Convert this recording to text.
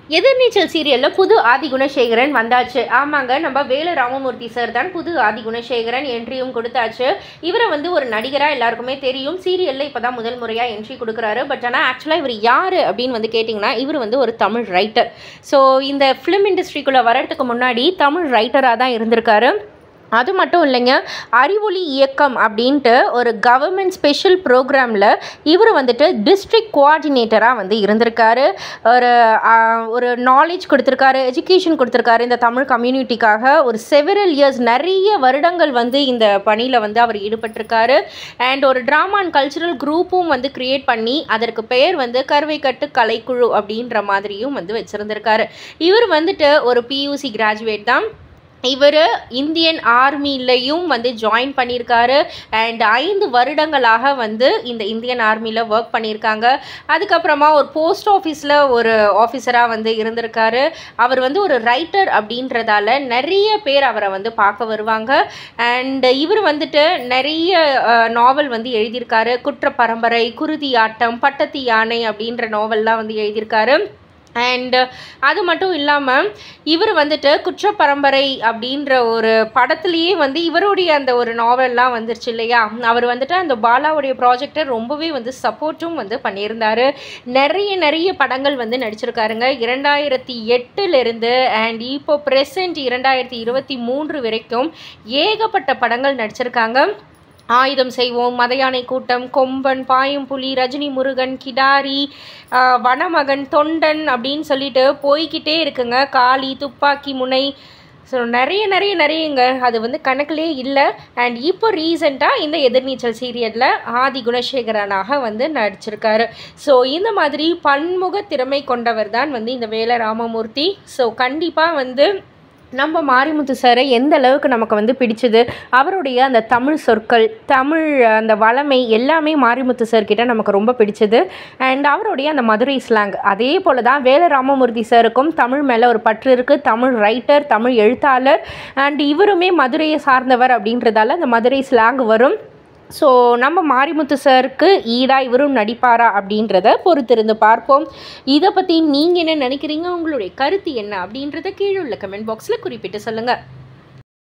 எதிர்நீச்சல் சீரியலில் புது ஆதி குணசேகரன் வந்தாச்சு ஆமாங்க நம்ம வேலு ராமமூர்த்தி சார் தான் புது ஆதி குணசேகரன் என்ட்ரியும் கொடுத்தாச்சு இவரை வந்து ஒரு நடிகராக எல்லாருக்குமே தெரியும் சீரியலில் இப்போ தான் முதல் முறையாக என்ட்ரி கொடுக்குறாரு பட் ஆனால் ஆக்சுவலாக இவர் யார் அப்படின்னு வந்து கேட்டிங்கன்னா இவர் வந்து ஒரு தமிழ் ரைட்டர் ஸோ இந்த ஃபிலிம் இண்டஸ்ட்ரிக்குள்ளே வர்றதுக்கு முன்னாடி தமிழ் ரைட்டராக தான் இருந்திருக்காரு அது மட்டும் இல்லைங்க அறிவொளி இயக்கம் அப்படின்ட்டு ஒரு கவர்மெண்ட் ஸ்பெஷல் ப்ரோக்ராமில் இவர் வந்துட்டு டிஸ்ட்ரிக்ட் கோஆர்டினேட்டராக வந்து இருந்திருக்காரு ஒரு ஆ, ஒரு நாலேஜ் கொடுத்துருக்காரு எஜுகேஷன் கொடுத்துருக்காரு இந்த தமிழ் கம்யூனிட்டிக்காக ஒரு செவரல் இயர்ஸ் நிறைய வருடங்கள் வந்து இந்த பணியில் வந்து அவர் ஈடுபட்டிருக்காரு அண்ட் ஒரு ட்ராமா அண்ட் கல்ச்சுரல் குரூப்பும் வந்து கிரியேட் பண்ணி அதற்கு பெயர் வந்து கருவைக்கட்டு கலைக்குழு அப்படின்ற மாதிரியும் வந்து வச்சுருந்துருக்காரு இவர் வந்துட்டு ஒரு பியூசி கிராஜுவேட் தான் இவர் இந்தியன் ஆர்மிலையும் வந்து ஜாயின் பண்ணியிருக்காரு அண்ட் ஐந்து வருடங்களாக வந்து இந்த இந்தியன் ஆர்மியில் ஒர்க் பண்ணியிருக்காங்க அதுக்கப்புறமா ஒரு போஸ்ட் ஆஃபீஸில் ஒரு ஆஃபீஸராக வந்து இருந்திருக்காரு அவர் வந்து ஒரு ரைட்டர் அப்படின்றதால நிறைய பேர் அவரை வந்து பார்க்க வருவாங்க அண்ட் இவர் வந்துட்டு நிறைய நாவல் வந்து எழுதியிருக்காரு குற்ற பரம்பரை குருதி ஆட்டம் பட்டத்து யானை அப்படின்ற நாவல்லாம் வந்து எழுதியிருக்காரு அண்ட் அது மட்டும் இல்லாமல் இவர் வந்துட்டு குற்ற பரம்பரை அப்படின்ற ஒரு படத்துலேயே வந்து இவருடைய அந்த ஒரு நாவல்லாம் வந்துருச்சு இல்லையா அவர் வந்துட்டு அந்த பாலாவுடைய ப்ராஜெக்டை ரொம்பவே வந்து சப்போர்ட்டும் வந்து பண்ணியிருந்தாரு நிறைய நிறைய படங்கள் வந்து நடிச்சிருக்காருங்க இரண்டாயிரத்தி எட்டுலேருந்து அண்ட் இப்போ ப்ரெசன்ட் இரண்டாயிரத்தி இருபத்தி மூன்று வரைக்கும் ஏகப்பட்ட படங்கள் நடிச்சிருக்காங்க ஆயுதம் செய்வோம் மதையானை கூட்டம் கொம்பன் பாயும்புலி ரஜினி முருகன் கிடாரி ஆஹ் வனமகன் தொண்டன் அப்படின்னு சொல்லிட்டு போய்க்கிட்டே இருக்குங்க காளி துப்பாக்கி முனை ஸோ நிறைய நிறைய நிறையங்க அது வந்து கணக்கிலே இல்லை அண்ட் இப்போ ரீசெண்டாக இந்த எதிர்நீச்சல் சீரியலில் ஆதி குணசேகரனாக வந்து நடிச்சிருக்காரு ஸோ இந்த மாதிரி பன்முக திறமை கொண்டவர் தான் வந்து இந்த வேல ராமமூர்த்தி ஸோ கண்டிப்பாக வந்து நம்ம மாரிமுத்து சாரை எந்த அளவுக்கு நமக்கு வந்து பிடிச்சது அவருடைய அந்த தமிழ் சொற்கள் தமிழ் அந்த வளமை எல்லாமே மாரிமுத்து சார் கிட்ட நமக்கு ரொம்ப பிடிச்சது அண்ட் அவருடைய அந்த மதுரை ஸ்லாங் அதே போல் தான் வேல ராமமூர்த்தி சாருக்கும் தமிழ் மேலே ஒரு பற்று இருக்குது தமிழ் ரைட்டர் தமிழ் எழுத்தாளர் அண்ட் இவருமே மதுரையை சார்ந்தவர் அப்படின்றதால அந்த மதுரை ஸ்லாங் வரும் ஸோ நம்ம மாரிமுத்து சாருக்கு ஈடாக இவரும் நடிப்பாரா அப்படின்றத பொறுத்திருந்து பார்ப்போம் இதை பற்றி நீங்கள் என்ன நினைக்கிறீங்க உங்களுடைய கருத்து என்ன அப்படின்றத கீழே உள்ள கமெண்ட் பாக்ஸில் குறிப்பிட்டு சொல்லுங்கள்